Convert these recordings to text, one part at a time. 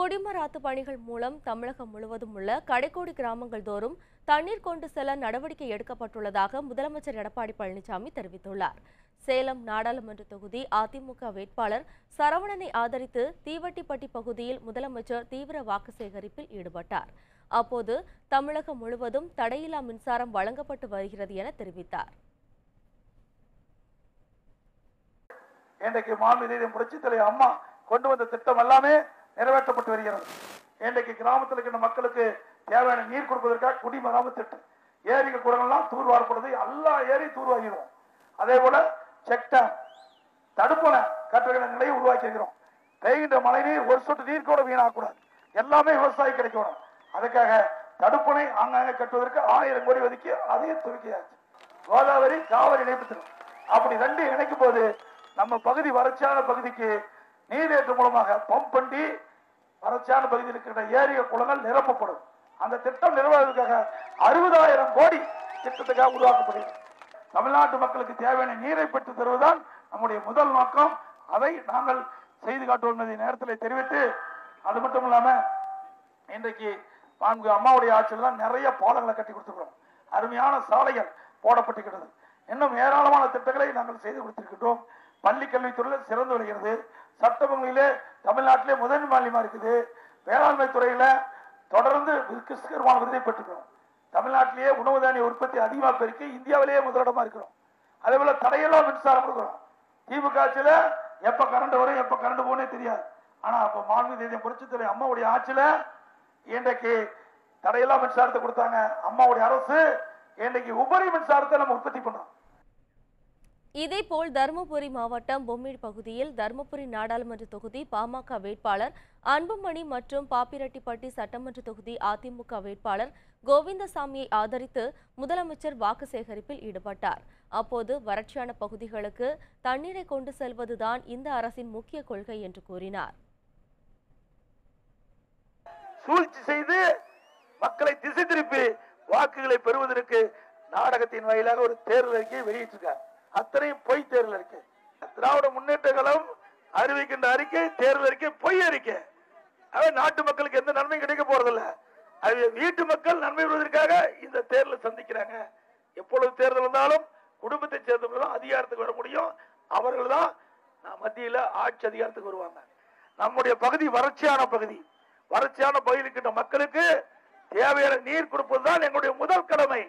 குடிமராத்து பணிகள் மூலம் தமிழகம் முழுவதும் உள்ள கடைக்கோடி கிராமங்கள் தோறும் தண்ணீர் கொண்டு செல்ல நடவடிக்கை எடுக்கப்பட்டுள்ளதாக முதலமைச்சர் எடப்பாடி பழனிசாமி தெரிவித்துள்ளார் சேலம் நாடாளுமன்ற தொகுதி அதிமுக வேட்பாளர் சரவணனை ஆதரித்து தீவட்டிப்பட்டி பகுதியில் முதலமைச்சர் தீவிர வாக்கு சேகரிப்பில் ஈடுபட்டார் அப்போது தமிழகம் முழுவதும் தடையில்லா மின்சாரம் வழங்கப்பட்டு வருகிறது என தெரிவித்தார் இன்றைக்கு மாண்புமிகு புரட்சித் தலைவர் அம்மா கொண்டு வந்த திட்டம் எல்லாமே நிறைவேற்றப்பட்டு வருகிறது இன்றைக்கு கிராமத்தில் இருக்கின்ற மக்களுக்கு தேவையான நீர் கொடுப்பதற்காக குடிமராமத்து திட்டம் ஏரிகள் குளங்கள்லாம் தூர்வாரப்படுது எல்லா ஏரியும் தூர்வாகிடும் அதே போல செக் டேம் தடுப்பணை கட்டுகிற நிலையை உருவாக்கி இருக்கிறோம் பெய்கின்ற மழை நீர் ஒரு சொட்டு நீர் கூட வீணாகக்கூடாது எல்லாமே விவசாயி கிடைக்கணும் அதுக்காக தடுப்பணை ஆங்காங்கே கட்டுவதற்கு ஆயிரம் கோடி ஒதுக்கி அதையும் துவக்கியாச்சு கோதாவரி காவிரி இணைப்பு திட்டம் அப்படி ரெண்டு இணைக்கும் போது நம்ம பகுதி வறட்சியான பகுதிக்கு நீரேற்று மூலமாக பம்ப் பண்ணி வறட்சியான பகுதியில் இருக்கின்ற ஏரிய குளங்கள் நிரப்பப்படும் அந்த திட்டம் நிறைவேறுவதற்காக அறுபதாயிரம் கோடி திட்டத்துக்காக உருவாக்கப்படுகிறது தமிழ்நாட்டு மக்களுக்கு தேவையான நீரை பெற்று தருவதுதான் நம்முடைய முதல் நோக்கம் அதை நாங்கள் செய்து காட்டுவோம் என்பதை நேரத்தில் தெரிவித்து அது மட்டும் இல்லாம இன்றைக்கு நான்கு அம்மாவுடைய ஆட்சியில் தான் நிறைய பாலங்களை கட்டி கொடுத்துருக்கிறோம் அருமையான சாலைகள் போடப்பட்டிருக்கிறது இன்னும் ஏராளமான திட்டங்களை நாங்கள் செய்து கொடுத்திருக்கின்றோம் பள்ளி கல்வித்துறையில் சிறந்து வருகிறது சட்டமங்களிலே தமிழ்நாட்டிலே முதன்மை மாநிலமா இருக்குது வேளாண்மை துறையில தொடர்ந்து கிறிஸ்கரமான விருதை பெற்றுக்கிறோம் தமிழ்நாட்டிலேயே உணவு தானிய உற்பத்தி அதிகமாக பெருக்கி இந்தியாவிலேயே முதலிடமா இருக்கிறோம் அதே போல தடையெல்லாம் மின்சாரம் கொடுக்கிறோம் திமுக ஆட்சியில எப்ப கரண்ட் வரும் எப்ப கரண்ட் போனே தெரியாது ஆனா அப்ப மாண்பு தேதியம் புரட்சித்துறை அம்மாவுடைய ஆட்சியில இன்றைக்கு தடையெல்லாம் மின்சாரத்தை கொடுத்தாங்க அம்மாவுடைய அரசு இன்றைக்கு உபரி மின்சாரத்தை நம்ம உற்பத்தி பண்றோம் இதேபோல் தருமபுரி மாவட்டம் பொம்மிடி பகுதியில் தருமபுரி நாடாளுமன்ற தொகுதி பாமக வேட்பாளர் அன்புமணி மற்றும் பாப்பிரெட்டிப்பட்டி சட்டமன்ற தொகுதி அதிமுக வேட்பாளர் கோவிந்தசாமியை ஆதரித்து முதலமைச்சர் வாக்கு சேகரிப்பில் ஈடுபட்டார் அப்போது வறட்சியான பகுதிகளுக்கு தண்ணீரை கொண்டு செல்வதுதான் இந்த அரசின் முக்கிய கொள்கை என்று கூறினார் சூழ்ச்சி செய்து மக்களை திசை திருப்பி வாக்குகளை பெறுவதற்கு நாடகத்தின் வாயிலாக ஒரு தேர்தல் அறிக்கையை வெளியிட்டிருக்கார் அத்தனையும் பொய் தேர்தல் அறிக்கை திராவிட முன்னேற்ற கழகம் அறிவிக்கின்ற அறிக்கை தேர்தல் அறிக்கை பொய் அறிக்கை அவை நாட்டு மக்களுக்கு எந்த நன்மையும் கிடைக்க போறதில்ல அது வீட்டு மக்கள் நன்மை பெறுவதற்காக இந்த தேர்தலை சந்திக்கிறாங்க எப்பொழுது தேர்தல் வந்தாலும் குடும்பத்தை சேர்ந்தவர்கள் தான் அதிகாரத்துக்கு வர முடியும் அவர்கள் தான் மத்தியில ஆட்சி அதிகாரத்துக்கு வருவாங்க நம்முடைய பகுதி வறட்சியான பகுதி வறட்சியான பகுதியில் இருக்கின்ற மக்களுக்கு தேவையான நீர் கொடுப்பதுதான் எங்களுடைய முதல் கடமை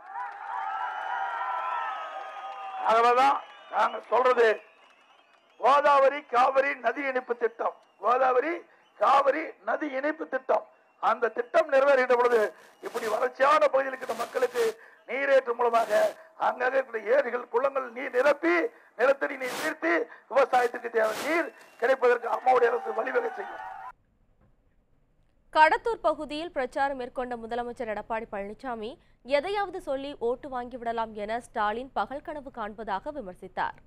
அதனாலதான் நாங்க சொல்றது கோதாவரி காவிரி நதி இணைப்பு திட்டம் கோதாவரி காவிரி நதி இணைப்பு திட்டம் அந்த திட்டம் நிறைவேறுகின்ற பொழுது இப்படி வறட்சியான பகுதியில் இருக்கின்ற மக்களுக்கு நீரேற்று மூலமாக அங்கங்க இருக்கிற ஏரிகள் குளங்கள் நீர் நிரப்பி நிலத்தடி நீர் நீர்த்தி விவசாயத்துக்கு தேவை நீர் கிடைப்பதற்கு அம்மாவுடைய அரசு வழிவகை செய்யும் கடத்தூர் பகுதியில் பிரச்சாரம் மேற்கொண்ட முதலமைச்சர் எடப்பாடி பழனிசாமி எதையாவது சொல்லி ஓட்டு வாங்கிவிடலாம் என ஸ்டாலின் பகல் கனவு காண்பதாக விமர்சித்தார்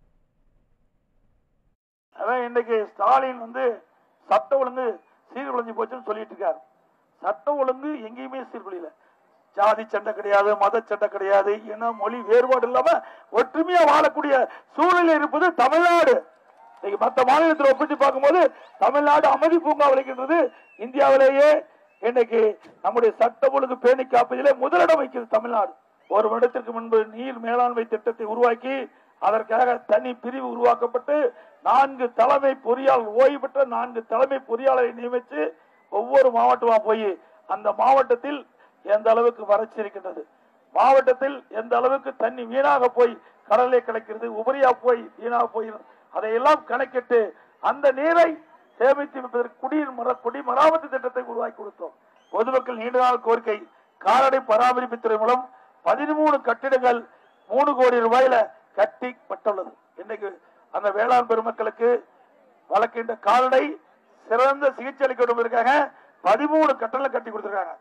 அதான் இன்னைக்கு ஸ்டாலின் வந்து சட்ட ஒழுங்கு சீர்குலைஞ்சு போச்சுன்னு சொல்லிட்டு இருக்காரு சட்ட ஒழுங்கு எங்கேயுமே சீர்குலையில ஜாதி சண்டை கிடையாது மத சண்டை கிடையாது இன மொழி வேறுபாடு இல்லாம ஒற்றுமையா வாழக்கூடிய சூழ்நிலை இருப்பது தமிழ்நாடு இன்னைக்கு மற்ற மாநிலத்தில் ஒப்பிட்டு பார்க்கும்போது தமிழ்நாடு அமைதி பூங்கா விளைக்கின்றது இந்தியாவிலேயே இன்னைக்கு நம்முடைய சட்ட ஒழுங்கு பேணி காப்பதிலே முதலிடம் வைக்கிறது தமிழ்நாடு ஒரு வருடத்திற்கு முன்பு நீர் மேலாண்மை திட்டத்தை உருவாக்கி அதற்காக தனி பிரிவு உருவாக்கப்பட்டு நான்கு தலைமை பொறியாளர் ஓய்வு பெற்ற நான்கு தலைமை பொறியாளரை நியமித்து ஒவ்வொரு மாவட்டமா போய் அந்த மாவட்டத்தில் எந்த அளவுக்கு வறட்சி இருக்கின்றது மாவட்டத்தில் எந்த அளவுக்கு தண்ணி வீணாக போய் கடலிலே கிடைக்கிறது உபரியா போய் வீணாக போய் அதையெல்லாம் கணக்கிட்டு அந்த நீரை சேமித்து வைப்பதற்கு குடிநீர் மர குடிமராமத்து திட்டத்தை உருவாக்கி கொடுத்தோம் பொதுமக்கள் நீண்ட நாள் கோரிக்கை கால்நடை பராமரிப்புத்துறை மூலம் பதிமூணு கட்டிடங்கள் மூணு கோடி ரூபாயில கட்டிப்பட்டுள்ளது இன்னைக்கு அந்த வேளாண் பெருமக்களுக்கு வளர்க்கின்ற கால்நடை சிறந்த சிகிச்சை அளிக்க வேண்டும் இருக்காங்க பதிமூணு கட்டளை கட்டி கொடுத்திருக்காங்க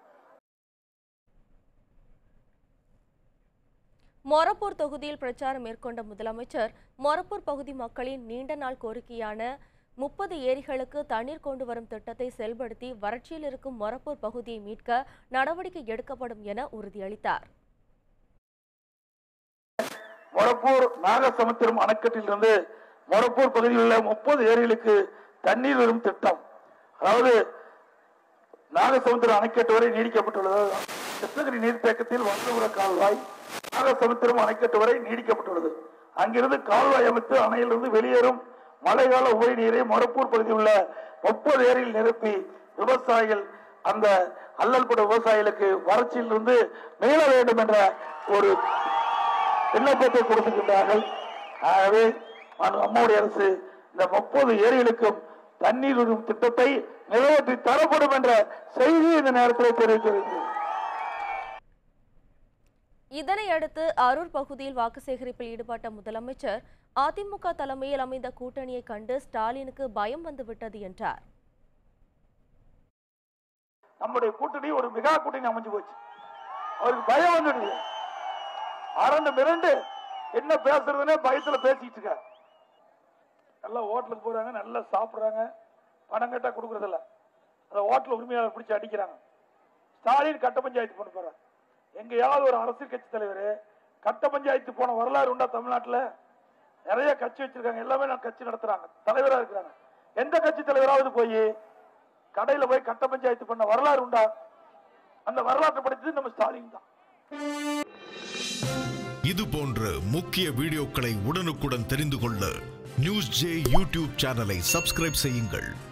மொரப்பூர் தொகுதியில் பிரச்சாரம் மேற்கொண்ட முதலமைச்சர் மொரப்பூர் பகுதி மக்களின் நீண்ட நாள் கோரிக்கையான முப்பது ஏரிகளுக்கு தண்ணீர் கொண்டு வரும் திட்டத்தை செயல்படுத்தி வறட்சியில் இருக்கும் மொரப்பூர் பகுதியை மீட்க நடவடிக்கை எடுக்கப்படும் என உறுதியளித்தார் மொரப்பூர் நாகசமுத்திரம் அணைக்கட்டிலிருந்து மொரப்பூர் பகுதியில் உள்ள முப்பது ஏரிகளுக்கு தண்ணீர் வரும் திட்டம் அதாவது நாகசமுத்திரம் அணைக்கட்டு வரை நீடிக்கப்பட்டுள்ளது கிருஷ்ணகிரி நீர்த்தேக்கத்தில் வந்தபுர கால்வாய் நாகசமுத்திரம் அணைக்கட்டு வரை நீடிக்கப்பட்டுள்ளது அங்கிருந்து கால்வாய் அமைத்து அணையிலிருந்து வெளியேறும் மழைக்கால உபரி நீரை மொரப்பூர் பகுதியில் உள்ள முப்பது ஏரியில் நிரப்பி விவசாயிகள் அந்த அல்லல்பட விவசாயிகளுக்கு வறட்சியிலிருந்து மீள வேண்டும் என்ற ஒரு விண்ணப்பத்தை கொடுத்துக்கின்றார்கள் ஆகவே மாண்பு அம்மாவுடைய அரசு இந்த முப்பது ஏரிகளுக்கும் தண்ணீர் விடும் திட்டத்தை நிறைவேற்றி தரப்படும் என்ற செய்தி இந்த நேரத்தில் தெரிவித்திருக்கிறது இதனையடுத்து அரூர் பகுதியில் வாக்கு சேகரிப்பில் ஈடுபட்ட முதலமைச்சர் அதிமுக தலைமையில் அமைந்த கூட்டணியை கண்டு ஸ்டாலினுக்கு பயம் வந்துவிட்டது என்றார் நம்முடைய கூட்டணி ஒரு மெகா கூட்டணி அமைஞ்சு போச்சு அவருக்கு பயம் வந்துடுது அரண்டு மிரண்டு என்ன பேசுறதுன்னே பயத்துல பேசிட்டு இருக்காரு நல்லா ஹோட்டலுக்கு போறாங்க நல்லா சாப்பிடுறாங்க பணம் கேட்டா கொடுக்கறது இல்ல அந்த ஹோட்டல் உரிமையாளர் பிடிச்சு அடிக்கிறாங்க ஸ்டாலின் கட்ட பஞ்சாயத்து பண்ண போறார் எங்கேயாவது ஒரு அரசியல் கட்சி தலைவர் கட்ட பஞ்சாயத்து போன வரலாறு உண்டா தமிழ்நாட்டுல நிறைய கட்சி வச்சிருக்காங்க எல்லாமே நான் கட்சி நடத்துறாங்க தலைவரா இருக்கிறாங்க எந்த கட்சி தலைவராவது போய் கடையில போய் கட்ட பஞ்சாயத்து பண்ண வரலாறு உண்டா அந்த வரலாற்றை படிச்சது நம்ம ஸ்டாலின் தான் இது போன்ற முக்கிய வீடியோக்களை உடனுக்குடன் தெரிந்து கொள்ள நியூஸ் ஜே யூடியூப் சேனலை சப்ஸ்கிரைப் செய்யுங்கள்